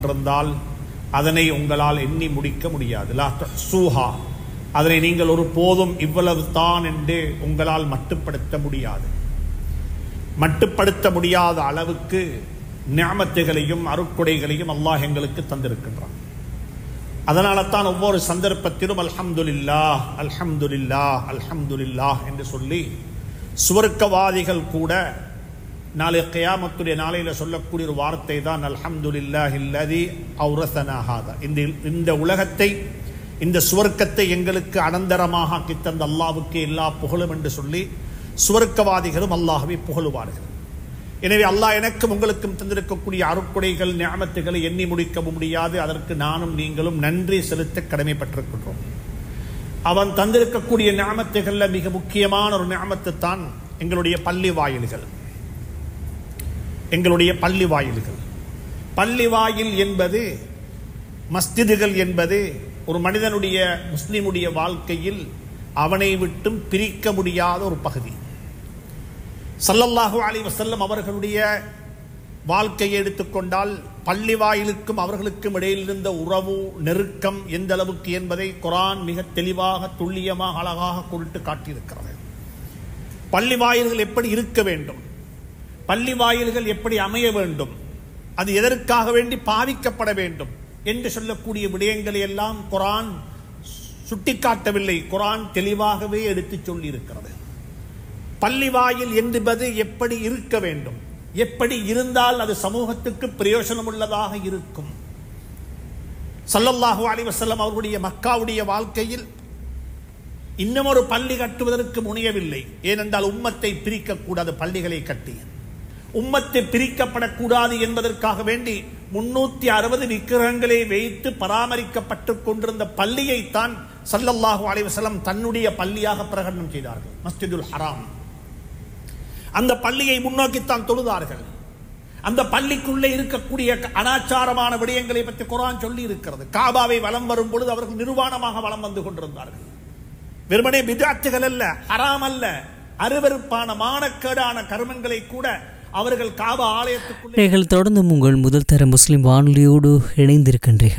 இருந்தால் அதனை உங்களால் எண்ணி முடிக்க முடியாது லா சூஹா அதனை நீங்கள் ஒரு போதும் இவ்வளவு தான் என்று உங்களால் மட்டுப்படுத்த முடியாது மட்டுப்படுத்த முடியாத அளவுக்கு ஞாமத்துகளையும் அருக்குடைகளையும் அல்லாஹ் எங்களுக்கு தந்திருக்கின்றான் அதனால தான் ஒவ்வொரு சந்தர்ப்பத்திலும் அல்ஹம்துலில்லாஹ் அல்ஹம்துலில்லாஹ் அல்ஹம்துலில்லாஹ் என்று சொல்லி சுவர்க்கவாதிகள் கூட நாளை கியாமத்துடைய நாளையில சொல்லக்கூடிய ஒரு வார்த்தை தான் அல்ஹம்துலில்லாஹ் இல்லதி அவுரசனாகாத இந்த இந்த உலகத்தை இந்த சுவர்க்கத்தை எங்களுக்கு அனந்தரமாக ஆக்கி தந்த அல்லாவுக்கு எல்லா புகழும் என்று சொல்லி சுவர்க்கவாதிகளும் அல்லாஹ்வை புகழுவார்கள் எனவே அல்லாஹ் எனக்கும் உங்களுக்கும் தந்திருக்கக்கூடிய அருக்குடைகள் ஞாபகத்துகளை எண்ணி முடிக்க முடியாது அதற்கு நானும் நீங்களும் நன்றி செலுத்த கடமைப்பட்டிருக்கின்றோம் அவன் தந்திருக்கக்கூடிய ஞாபகத்துகள்ல மிக முக்கியமான ஒரு ஞாபகத்தை தான் எங்களுடைய பள்ளி வாயில்கள் எங்களுடைய பள்ளி வாயில்கள் பள்ளி வாயில் என்பது மஸ்ஜிதுகள் என்பது ஒரு மனிதனுடைய முஸ்லிமுடைய வாழ்க்கையில் அவனை விட்டும் பிரிக்க முடியாத ஒரு பகுதி சல்லல்லாஹு அலைஹி வஸல்லம் அவர்களுடைய வாழ்க்கையை எடுத்துக்கொண்டால் பள்ளி வாயிலுக்கும் அவர்களுக்கும் இடையில் இருந்த உறவு நெருக்கம் எந்த அளவுக்கு என்பதை குரான் மிக தெளிவாக துல்லியமாக அழகாக குறிட்டு காட்டியிருக்கிறது பள்ளி வாயில்கள் எப்படி இருக்க வேண்டும் பள்ளி வாயில்கள் எப்படி அமைய வேண்டும் அது எதற்காக வேண்டி பாவிக்கப்பட வேண்டும் என்று சொல்லக்கூடிய விடயங்களை எல்லாம் குரான் சுட்டிக்காட்டவில்லை குரான் தெளிவாகவே எடுத்துச் சொல்லி இருக்கிறது பள்ளி வாயில் என்பது எப்படி இருக்க வேண்டும் எப்படி இருந்தால் அது சமூகத்துக்கு பிரயோஜனம் உள்ளதாக இருக்கும் சல்லல்லாஹு அலைஹி வஸல்லம் அவர்களுடைய மக்காவுடைய வாழ்க்கையில் இன்னும் ஒரு பள்ளி கட்டுவதற்கு முனையவில்லை ஏனென்றால் உம்மத்தை பிரிக்கக்கூடாது பள்ளிகளை கட்டி உம்மத்தை பிரிக்கப்படக்கூடாது என்பதற்காக வேண்டி முன்னூத்தி அறுபது விக்கிரகங்களை வைத்து பராமரிக்கப்பட்டு கொண்டிருந்த பள்ளியைத்தான் சல்லல்லாஹு அலைஹி வஸல்லம் தன்னுடைய பள்ளியாக பிரகடனம் செய்தார்கள் மஸ்ஜிதுல் ஹராம் அந்த பள்ளியை முன்னோக்கித்தான் தொழுதார்கள் அந்த பள்ளிக்குள்ளே இருக்கக்கூடிய அனாச்சாரமான விடயங்களை பற்றி குரான் சொல்லி இருக்கிறது காபாவை வலம் வரும் பொழுது அவர்கள் நிர்வாணமாக வலம் வந்து கொண்டிருந்தார்கள் வெறுமனே பிதாத்துகள் அல்ல ஹராம் அல்ல அருவருப்பான மானக்கேடான கர்மங்களை கூட அவர்கள் காபா ஆலயத்துக்குள்ளே நீங்கள் தொடர்ந்து உங்கள் முதல் தர முஸ்லிம் வானொலியோடு இணைந்திருக்கின்றீர்கள்